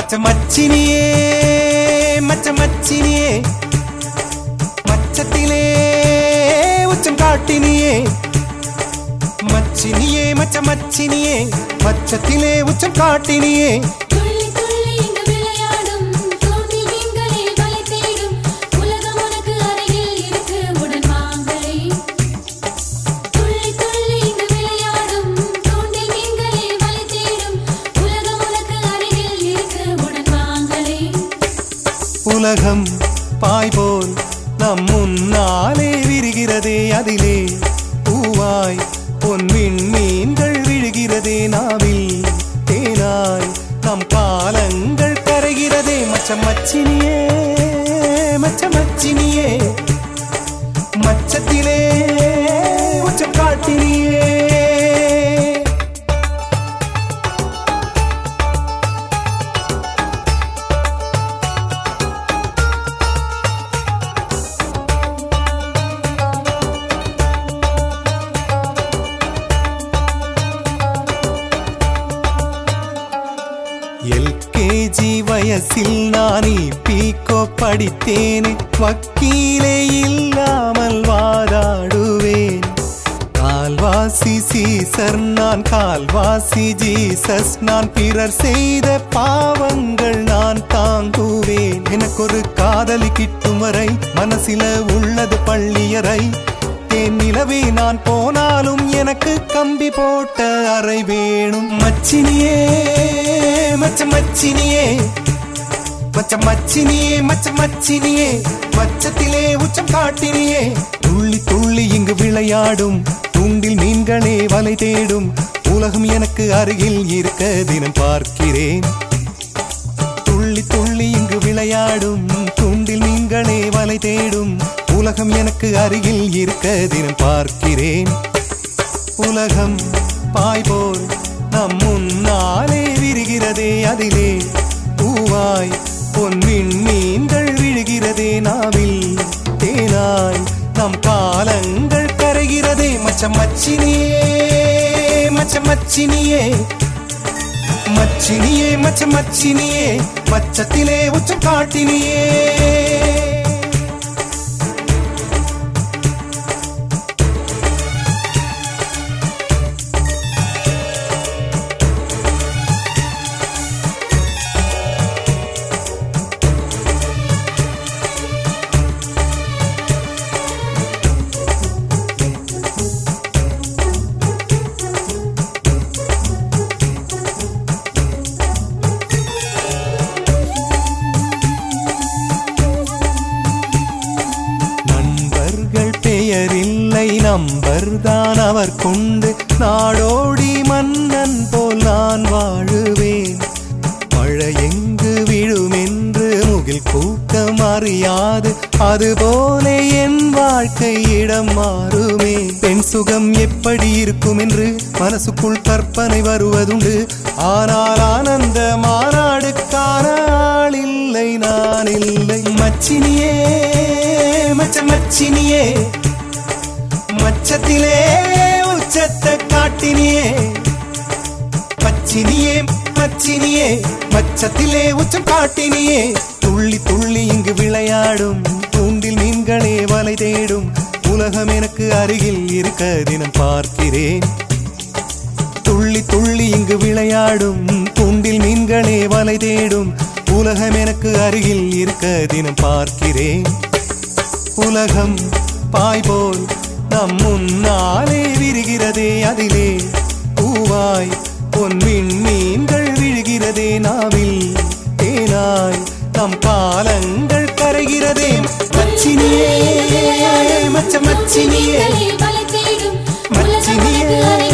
மச்ச மச்சினியே மச்ச மச்சினியே மச்சத்திலே உச்சம் காட்டினியே மச்சினியே மச்ச மச்சினியே மச்சத்திலே உச்சம் காட்டினியே துள்ளி துள்ளி இங்கு விளையாடும் தோன்றி மீன்களை வலை தேடும் உலகம் உனக்கு அருகில் இருக்கு உடன் வாங்கலை துள்ளி துள்ளி இங்கு விளையாடும் தோன்றி மீன்களை வலை தேடும் உலகம் உனக்கு அருகில் இருக்கு உடன் வாங்கலை உலகம் பாய் போல் நம் முன்னாலே விரிகிறதே அதிலே பூவாய் பொன்வின் மீன்கள் விழுகிறதே நாவில் தேனாய் நம் காலங்கள் கரைகிறதே மச்ச மச்சினியே மச்ச மச்சினியே மச்சத்திலே உச்சம் காட்டினியே எல்கேஜி வயசில் நான் பீக்கோ படித்தேனே வக்கீலே இல்லாமல் வாதாடுவேன் கால்வாசி சீசர் நான் கால்வாசி ஜீசஸ் நான் பிறர் செய்த பாவங்கள் நான் தாங்குவேன் எனக்கு ஒரு காதலி கிட்டும் வரை மனசில உள்ளது பள்ளியறை தேன் நிலவே நான் போனாலும் எனக்கு கம்பி போட்ட அறை வேணும் மச்சினியே மச்ச மச்சினியே மச்ச மச்சினியே மச்ச மச்சினியே மச்சத்திலே உச்சம் காட்டினியே துள்ளி துள்ளி இங்கு விளையாடும் தூண்டில் மீன்களே வலை தேடும் உலகம் எனக்கு அருகில் இருக்க தினம் பார்க்கிறேன் துள்ளி துள்ளி இங்கு விளையாடும் தூண்டில் மீன்களே வலை தேடும் உலகம் எனக்கு அருகில் இருக்க தினம் பார்க்கிறேன் உலகம் பாய் போல் நம் முன்னாலே விரிகிறதே அதிலே பூவாய் பொன்வின் மீன்கள் விழுகிறதே நாவில் தேனாய் நம் காலங்கள் கரைகிறதே மச்ச மச்சினியே மச்ச மச்சினியே மச்சினியே மச்ச மச்சினியே மச்சத்திலே உச்சம் காட்டினியே நண்பர்கள் பெயரில்லை நம்பர் தான் அவர் கொண்டு நாடோடி மன்னன் போல் நான் வாழுவேன் மழை எங்கு விழும் என்று முகில் கூட்டம் அறியாது அதுபோல என் வாழ்க்கை இடம் மாறுமே பெண் சுகம் எப்படி இருக்கும் என்று மனசுக்குள் கற்பனை வருவதுண்டு ஆனால் ஆனந்த மாநாடுக்கான ஆள் இல்லை நான் இல்லை மச்சினியே மச்ச மச்சினியே மச்சத்திலே உச்சத்தை காட்டினியே பச்சினியே மச்சினியே மச்சத்திலே உச்சம் காட்டினியே துள்ளி துள்ளி இங்கு விளையாடும் தூண்டில் மீன்களே வலை தேடும் உலகம் எனக்கு அருகில் இருக்க தினம் பார்க்கிறேன் துள்ளி துள்ளி இங்கு விளையாடும் தூண்டில் மீன்களே வலை தேடும் உலகம் எனக்கு அருகில் இருக்க தினம் பார்க்கிறேன் உலகம் பாய் போல் நம் முன்னாலே விரிகிறதே அதிலே பூவாய் பொன்வின் மீன்கள் விழுகிறதே நாவில் தேனாய் நம் காலங்கள் கரைகிறதே மச்சினியே மச்ச மச்சினியே மீன்களை வலை தேடும் உலகம் மச்சினியே உனக்கு அருகில்